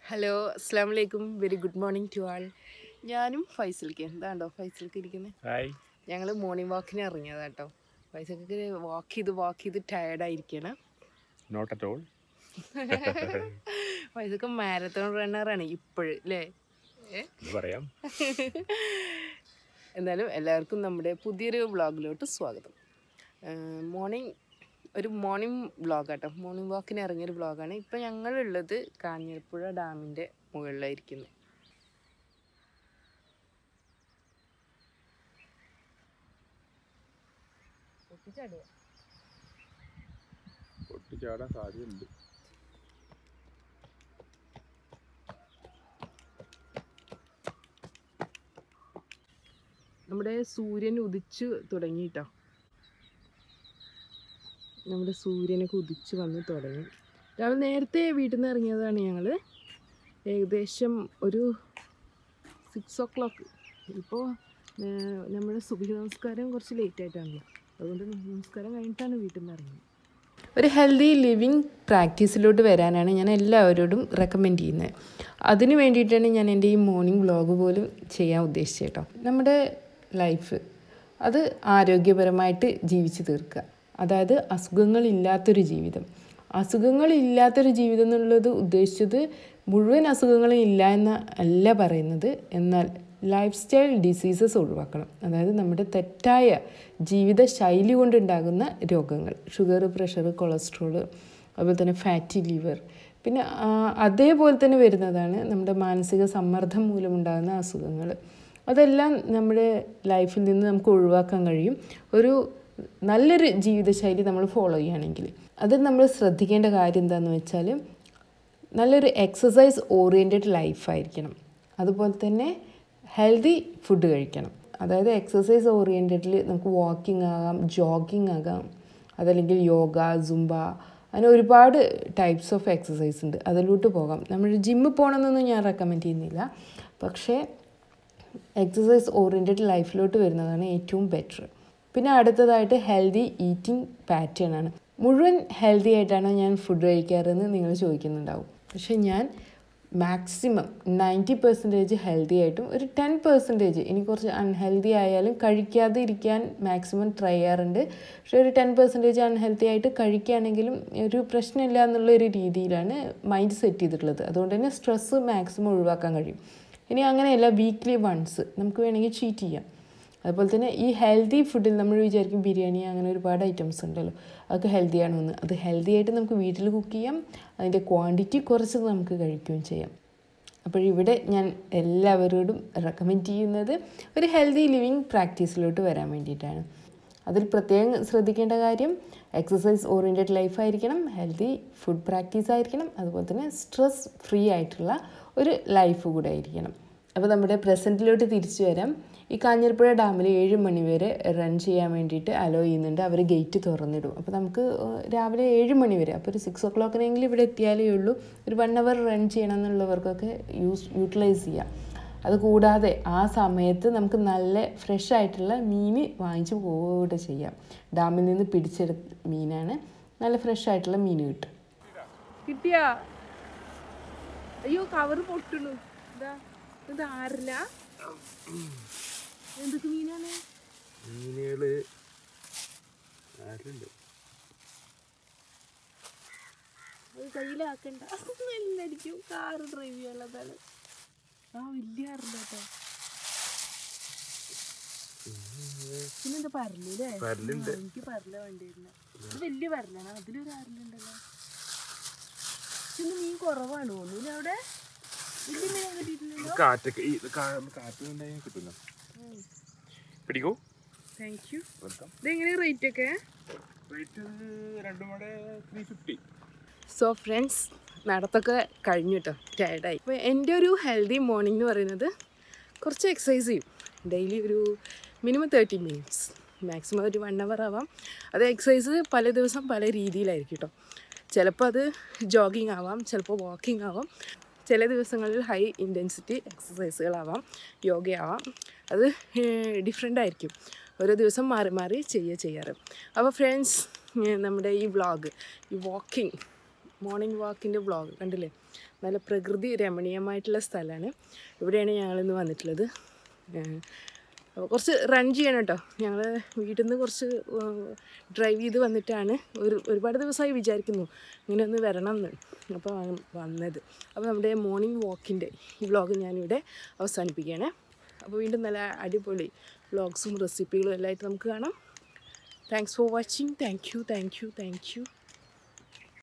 Hello അസ്സാം വലൈക്കും very good morning to all ഞാനും ഫൈസൽക്ക് എന്താണ്ടോ ഫൈസൽക്ക് ഇരിക്കുന്നത് ഹായ് ഞങ്ങൾ മോർണിംഗ് വാക്കിന് ഇറങ്ങിയതാ കേട്ടോ ഫൈസൽക്ക് വാക്ക് ചെയ്ത് വാക്ക് ചെയ്ത് ടയർഡായിരിക്കണം നോട്ട് അറ്റ് ഓൾ ഫൈസൽക്ക് മാരത്തോൺ റണ്ണറാണ് ഇപ്പോഴും അല്ലേ ഏ? പറയാം എന്നാലും എല്ലാവർക്കും നമ്മുടെ പുതിയൊരു വ്ളോഗിലോട്ട് സ്വാഗതം മോർണിംഗ് ഒരു മോർണിംഗ് വ്ളോഗ് കേട്ടോ മോർണിംഗ് വാക്കിന് ഇറങ്ങിയൊരു വ്ളോഗാണ് ഇപ്പം ഞങ്ങളുള്ളത് കാഞ്ഞിരപ്പുഴ ഡാമിൻ്റെ മുകളിലായിരിക്കുന്നത് പൊട്ടിച്ചാടാൻ സാധ്യതയുണ്ട് നമ്മുടെ സൂര്യൻ ഉദിച്ച് തുടങ്ങി കേട്ടോ നമ്മുടെ സൂര്യനൊക്കെ ഉദിച്ച് വന്ന് തുടങ്ങി രാവിലെ നേരത്തെ വീട്ടിൽ നിന്ന് ഇറങ്ങിയതാണ് ഞങ്ങൾ ഏകദേശം ഒരു സിക്സ് ഓ ക്ലോക്ക് ഇപ്പോൾ നമ്മുടെ സുബഹി നമസ്കാരം കുറച്ച് ലേറ്റ് ആയിട്ടാണല്ലോ അതുകൊണ്ട് നമസ്കാരം കഴിഞ്ഞിട്ടാണ് വീട്ടിൽ നിന്ന് ഇറങ്ങിയത് ഒരു ഹെൽത്തി ലിവിങ് പ്രാക്ടീസിലോട്ട് വരാനാണ് ഞാൻ എല്ലാവരോടും റെക്കമെൻഡ് ചെയ്യുന്നത് അതിന് വേണ്ടിയിട്ടാണ് ഞാൻ എൻ്റെ ഈ മോർണിംഗ് വ്ളോഗ് പോലും ചെയ്യാൻ ഉദ്ദേശിച്ചത് കേട്ടോ നമ്മുടെ ലൈഫ് അത് ആരോഗ്യപരമായിട്ട് ജീവിച്ചു തീർക്കുക അതായത് അസുഖങ്ങളില്ലാത്തൊരു ജീവിതം അസുഖങ്ങളില്ലാത്തൊരു ജീവിതം എന്നുള്ളത് ഉദ്ദേശിച്ചത് മുഴുവൻ അസുഖങ്ങളും ഇല്ല എന്ന അല്ല പറയുന്നത് എന്നാൽ ലൈഫ് സ്റ്റൈൽ ഡിസീസസ് ഒഴിവാക്കണം അതായത് നമ്മുടെ തെറ്റായ ജീവിത ശൈലി കൊണ്ടുണ്ടാകുന്ന രോഗങ്ങൾ ഷുഗർ പ്രഷർ കൊളസ്ട്രോൾ അതുപോലെ തന്നെ ഫാറ്റി ലിവർ പിന്നെ ആ, അതേപോലെ തന്നെ വരുന്നതാണ് നമ്മുടെ മാനസിക സമ്മർദ്ദം മൂലമുണ്ടാകുന്ന അസുഖങ്ങൾ അതെല്ലാം നമ്മുടെ ലൈഫിൽ നിന്ന് നമുക്ക് ഒഴിവാക്കാൻ കഴിയും ഒരു നല്ലൊരു ജീവിതശൈലി നമ്മൾ ഫോളോ ചെയ്യുകയാണെങ്കിൽ അതിൽ നമ്മൾ ശ്രദ്ധിക്കേണ്ട കാര്യം എന്താണെന്ന് വെച്ചാൽ നല്ലൊരു എക്സസൈസ് ഓറിയൻറ്റഡ് ലൈഫായിരിക്കണം അതുപോലെ തന്നെ ഹെൽത്തി ഫുഡ് കഴിക്കണം അതായത് എക്സസൈസ് ഓറിയൻറ്റഡിൽ നമുക്ക് വാക്കിംഗ് ആകാം ജോഗിങ് ആകാം അതല്ലെങ്കിൽ യോഗ സുംബ അങ്ങനെ ഒരുപാട് ടൈപ്സ് ഓഫ് എക്സസൈസ് ഉണ്ട് അതിലോട്ട് പോകാം നമ്മൾ ജിമ്മിൽ പോകണമെന്നൊന്നും ഞാൻ റെക്കമെൻഡ് ചെയ്യുന്നില്ല പക്ഷേ എക്സസൈസ് ഓറിയൻറ്റഡ് ലൈഫിലോട്ട് വരുന്നതാണ് ഏറ്റവും ബെറ്റർ പിന്നെ അടുത്തതായിട്ട് ഹെൽത്തി ഈറ്റിംഗ് പാറ്റേൺ ആണ് മുഴുവൻ ഹെൽത്തി ആയിട്ടാണ് ഞാൻ ഫുഡ് കഴിക്കാറെന്ന് നിങ്ങൾ ചോദിക്കുന്നുണ്ടാവും പക്ഷെ ഞാൻ മാക്സിമം നയൻറ്റി പെർസെൻറ്റേജ് ഹെൽത്തി ആയിട്ടും ഒരു ടെൻ പെർസെൻറ്റേജ് ഇനി കുറച്ച് അൺഹെൽത്തി ആയാലും കഴിക്കാതെ ഇരിക്കാൻ മാക്സിമം ട്രൈ ചെയ്യാറുണ്ട് പക്ഷേ ഒരു ടെൻ പെർസെൻറ്റേജ് അൺഹെൽത്തി ആയിട്ട് കഴിക്കുകയാണെങ്കിലും ഒരു പ്രശ്നമില്ല എന്നുള്ള ഒരു രീതിയിലാണ് മൈൻഡ് സെറ്റ് ചെയ്തിട്ടുള്ളത് അതുകൊണ്ട് തന്നെ സ്ട്രെസ്സ് മാക്സിമം ഒഴിവാക്കാൻ കഴിയും ഇനി അങ്ങനെയല്ല വീക്ക്ലി വൺസ് നമുക്ക് വേണമെങ്കിൽ ചീറ്റ് ചെയ്യാം അതുപോലെ തന്നെ ഈ ഹെൽത്തി ഫുഡിൽ നമ്മൾ വിചാരിക്കും ബിരിയാണി അങ്ങനെ ഒരുപാട് ഐറ്റംസ് ഉണ്ടല്ലോ അതൊക്കെ ഹെൽത്തി ആണെന്ന് അത് ഹെൽത്തി ആയിട്ട് നമുക്ക് വീട്ടിൽ കുക്ക് ചെയ്യാം അതിൻ്റെ ക്വാണ്ടിറ്റി കുറച്ച് നമുക്ക് കഴിക്കുകയും ചെയ്യാം അപ്പോൾ ഇവിടെ ഞാൻ എല്ലാവരോടും റെക്കമെൻഡ് ചെയ്യുന്നത് ഒരു ഹെൽത്തി ലിവിങ് പ്രാക്ടീസിലോട്ട് വരാൻ വേണ്ടിയിട്ടാണ് അതിൽ പ്രത്യേകം ശ്രദ്ധിക്കേണ്ട കാര്യം എക്സസൈസ് ഓറിയൻറ്റഡ് ലൈഫ് ആയിരിക്കണം ഹെൽത്തി ഫുഡ് പ്രാക്ടീസ് ആയിരിക്കണം അതുപോലെ തന്നെ സ്ട്രെസ് ഫ്രീ ആയിട്ടുള്ള ഒരു ലൈഫ് കൂടെ ആയിരിക്കണം അപ്പോൾ നമ്മുടെ പ്രസൻറ്റിലോട്ട് തിരിച്ചു വരാം ഈ കാഞ്ഞിരപ്പുഴ ഡാമിൽ ഏഴ് മണി വരെ റൺ ചെയ്യാൻ വേണ്ടിയിട്ട് അലോ ചെയ്യുന്നുണ്ട് അവർ ഗേറ്റ് തുറന്നിടും അപ്പോൾ നമുക്ക് ഏഹ്, രാവിലെ ഏഴ് മണി വരെ അപ്പോൾ ഒരു സിക്സ് ഓ ക്ലോക്കിനെങ്കിലും ഇവിടെ എത്തിയാലേ ഉള്ളൂ ഒരു വൺ അവർ റൺ ചെയ്യണം എന്നുള്ളവർക്കൊക്കെ യൂസ് യൂട്ടിലൈസ് ചെയ്യാം അത് കൂടാതെ ആ സമയത്ത് നമുക്ക് നല്ല ഫ്രഷ് ആയിട്ടുള്ള മീൻ വാങ്ങിച്ച് പോവുകയൂടെ ചെയ്യാം ഡാമിൽ നിന്ന് പിടിച്ചെടുത്ത മീനാണ് നല്ല ഫ്രഷ് ആയിട്ടുള്ള മീൻ കിട്ടും കിട്ടിയാ അയ്യോ കവർ പൊട്ടണു ഇതാ ഇത് ആരില്ല എന്തൊക്കെ മീനാണ് മീനുകള് ആരുണ്ട് അത് കയ്യിലാക്കണ്ട നല്ലായിരിക്കും കാറ് ഡ്രൈവ് ചെയ്യാനുള്ളതാണ് ആ വലിയ ആറില്ല കേട്ടോ പിന്നെന്താ പരലല്ലേ പരലുണ്ട്. ആ, എനിക്ക് പരല വേണ്ടിയിരുന്നെ ഇത് വലിയ പരലാണ് അതിലൊരു ആറിലുണ്ടല്ലോ ഇന്ന് മീൻ കുറവാണ് തോന്നുന്നു അവിടെ വലിയ മീൻ കിട്ടിയിട്ടില്ലല്ലോ കാറ്റൊക്കെ ഈ കാ- കാറ്റ് ഉണ്ടായി കിട്ടുന്ന പിടിക്കൂ താങ്ക് യു വെൽക്കം ഇതെങ്ങനെ റേറ്റ് ഒക്കെ റേറ്റ് രണ്ടും കൂടെ ത്രീ ഫിഫ്റ്റി സോ ഫ്രണ്ട്സ് നടത്തൊക്കെ കഴിഞ്ഞു കേട്ടോ ടയർഡായി അപ്പോൾ എൻ്റെ ഒരു ഹെൽത്തി മോർണിംഗ് എന്ന് പറയുന്നത് കുറച്ച് എക്സസൈസ് ചെയ്യും ഡെയിലി ഒരു മിനിമം തേർട്ടി മിനിറ്റ്സ് മാക്സിമം ഒരു വൺ അവർ ആവാം അത് എക്സസൈസ് പല ദിവസം പല രീതിയിലായിരിക്കും കേട്ടോ ചിലപ്പോൾ അത് ജോഗിങ് ആവാം ചിലപ്പോൾ വാക്കിംഗ് ആവാം ചില ദിവസങ്ങളിൽ ഹൈ ഇൻറ്റൻസിറ്റി എക്സസൈസുകളാവാം യോഗയാവാം അത് ഡിഫറെൻ്റ് ആയിരിക്കും ഓരോ ദിവസം മാറി മാറി ചെയ്യുക ചെയ്യാറ് അപ്പോൾ ഫ്രണ്ട്സ് നമ്മുടെ ഈ വ്ളോഗ് ഈ വാക്കിംഗ് മോർണിംഗ് വാക്കിൻ്റെ വ്ളോഗ് കണ്ടില്ലേ നല്ല പ്രകൃതി രമണീയമായിട്ടുള്ള സ്ഥലമാണ് ഇവിടെയാണ് ഞങ്ങളിന്ന് വന്നിട്ടുള്ളത് ഏഹ് അപ്പോൾ കുറച്ച് റൺ ചെയ്യണം കേട്ടോ ഞങ്ങൾ വീട്ടിൽ നിന്ന് കുറച്ച് ഡ്രൈവ് ചെയ്ത് വന്നിട്ടാണ് ഒരു ഒരുപാട് ദിവസമായി വിചാരിക്കുന്നു ഇങ്ങനെ ഒന്ന് വരണം എന്ന് അപ്പോൾ വ- വന്നത് അപ്പോൾ നമ്മുടെ മോർണിംഗ് വാക്കിൻ്റെ ഈ വ്ളോഗ് ഞാനിവിടെ അവസാനിപ്പിക്കുകയാണ് അപ്പോൾ വീണ്ടും നല്ല അടിപൊളി വ്ളോഗ്സും റെസിപ്പികളും എല്ലാം ആയിട്ട് നമുക്ക് കാണാം thanks for watching thank you thank you thank U